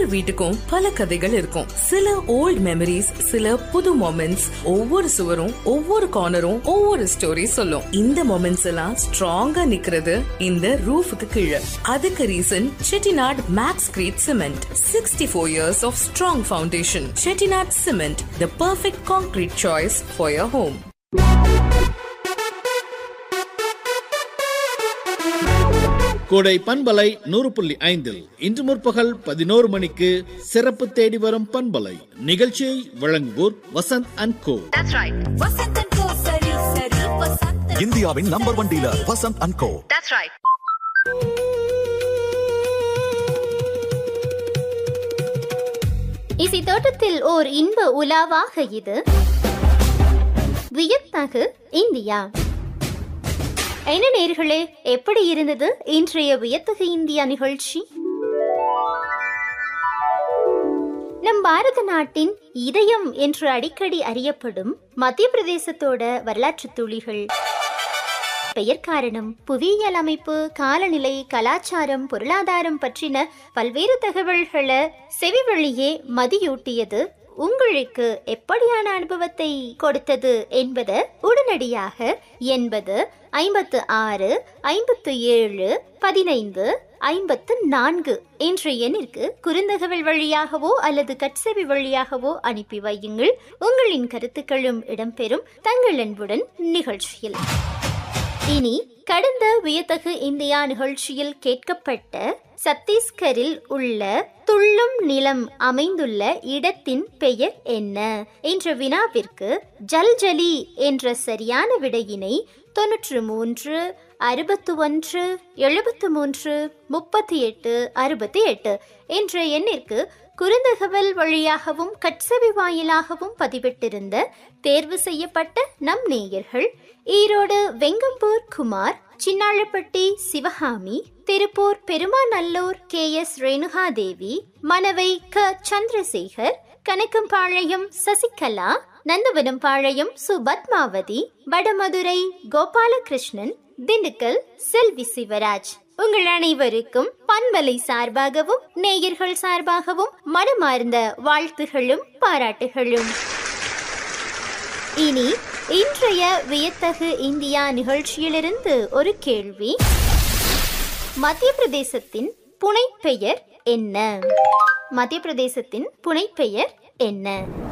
ஒவ்வொரு வீட்டுக்கும் பல கதைகள் இருக்கும் சில ஓல்ட் மெமரிஸ் சில புது மொமெண்ட்ஸ் ஒவ்வொரு சுவரும் ஒவ்வொரு கார்னரும் ஒவ்வொரு ஸ்டோரி சொல்லும் இந்த மொமெண்ட்ஸ் எல்லாம் ஸ்ட்ராங்கா நிக்கிறது இந்த ரூஃபுக்கு கீழே அதுக்கு reason Chettinad Maxcrete cement sixty four years of strong foundation Chettinad cement the perfect concrete choice for your home கோடை பண்பலை நூறு புள்ளி ஐந்தில் இன்று முற்பகல் பதினோரு மணிக்கு சிறப்பு தேடி வரும் பண்பலை நிகழ்ச்சியை வழங்குவோர் வசந்த் அண்ட் கோ இந்தியாவின் number one dealer Vasanth and Co இசை தோட்டத்தில் ஓர் இன்ப உலாவாக இது வியத்தகு இந்தியா என்ன நேர்களே எப்படி இருந்தது இன்றைய வியத்தகு இந்தியா நிகழ்ச்சி நம் பாரத நாட்டின் இதயம் என்று அடிக்கடி அறியப்படும் மத்திய பிரதேசத்தோட வரலாற்று துளிகள் பெயர் காரணம் புவியியல் அமைப்பு காலநிலை கலாச்சாரம் பொருளாதாரம் பற்றின பல்வேறு தகவல்களை செவி வழியே மதியூட்டியது உங்களுக்கு எப்படியான அனுபவத்தை கொடுத்தது என்பது உடனடியாக எண்பது ஐம்பத்து ஆறு ஐம்பத்து ஏழு பதினைந்து ஐம்பத்து நான்கு என்ற எண்ணிற்கு குறுந்தகவல் வழியாகவோ அல்லது கட்செவி வழியாகவோ அனுப்பி வையுங்கள் உங்களின் கருத்துக்களும் இடம்பெறும் தங்கள் அன்புடன் நிகழ்ச்சியில் இனி கடந்த வியத்தகு இந்தியா நிகழ்ச்சியில் கேட்கப்பட்ட சத்தீஸ்கரில் உள்ள துள்ளும் நிலம் அமைந்துள்ள இடத்தின் பெயர் என்ன என்ற வினாவிற்கு ஜல்ஜலி என்ற சரியான விடையினை தொன்னூற்று மூன்று அறுபத்து ஒன்று எழுபத்து மூன்று முப்பத்தி எட்டு அறுபத்தி எட்டு என்ற எண்ணிற்கு குறுந்தகவல் வழியாகவும் கட்சவி வாயிலாகவும் பதிவிட்டிருந்த தேர்வு செய்யப்பட்ட நம் நேயர்கள் ஈரோடு வெங்கம்பூர் குமார் சின்னாளப்பட்டி சிவகாமி திருப்பூர் பெருமாநல்லூர் கே எஸ் ரேணுகாதேவி மணவை க சந்திரசேகர் கணக்கம்பாளையம் சசிகலா நந்தவனம்பாளையம் சுபத்மாவதி வடமதுரை கோபாலகிருஷ்ணன் திண்டுக்கல் செல்வி சிவராஜ் உங்கள் அனைவருக்கும் பண்பலை சார்பாகவும் நேயர்கள் சார்பாகவும் மனமார்ந்த வாழ்த்துகளும் பாராட்டுகளும் இனி இன்றைய வியத்தகு இந்தியா நிகழ்ச்சியிலிருந்து ஒரு கேள்வி மத்திய பிரதேசத்தின் புனைப்பெயர் என்ன மத்திய பிரதேசத்தின் புனைப்பெயர் என்ன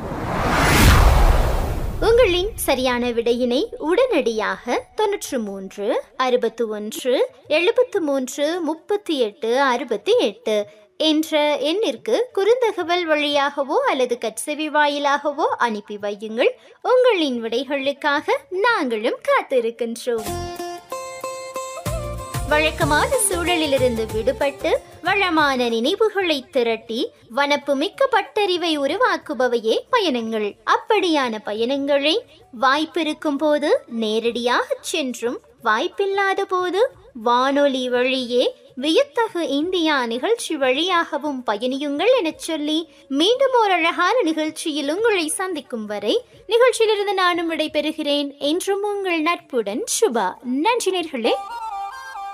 உங்களின் சரியான விடையினை உடனடியாக தொன்னூற்று மூன்று அறுபத்து ஒன்று எழுபத்து மூன்று முப்பத்தி எட்டு அறுபத்தி எட்டு என்ற எண்ணிற்கு குறுந்தகவல் வழியாகவோ அல்லது கட்செவி வாயிலாகவோ அனுப்பி வையுங்கள் உங்களின் விடைகளுக்காக நாங்களும் காத்திருக்கின்றோம் வழக்கமான சூழலிலிருந்து விடுபட்டு வளமான நினைவுகளை திரட்டி வனப்பு மிக்க பட்டறிவை உருவாக்குபவையே பயணங்கள் அப்படியான பயணங்களை வாய்ப்பிருக்கும் போது நேரடியாக சென்றும் வாய்ப்பில்லாத போது வானொலி வழியே வியத்தகு இந்தியா நிகழ்ச்சி வழியாகவும் பயணியுங்கள் எனச் சொல்லி மீண்டும் ஒரு அழகான நிகழ்ச்சியில் உங்களை சந்திக்கும் வரை நிகழ்ச்சியிலிருந்து நானும் விடைபெறுகிறேன் என்றும் உங்கள் நட்புடன் சுபா நன்றி நேர்களே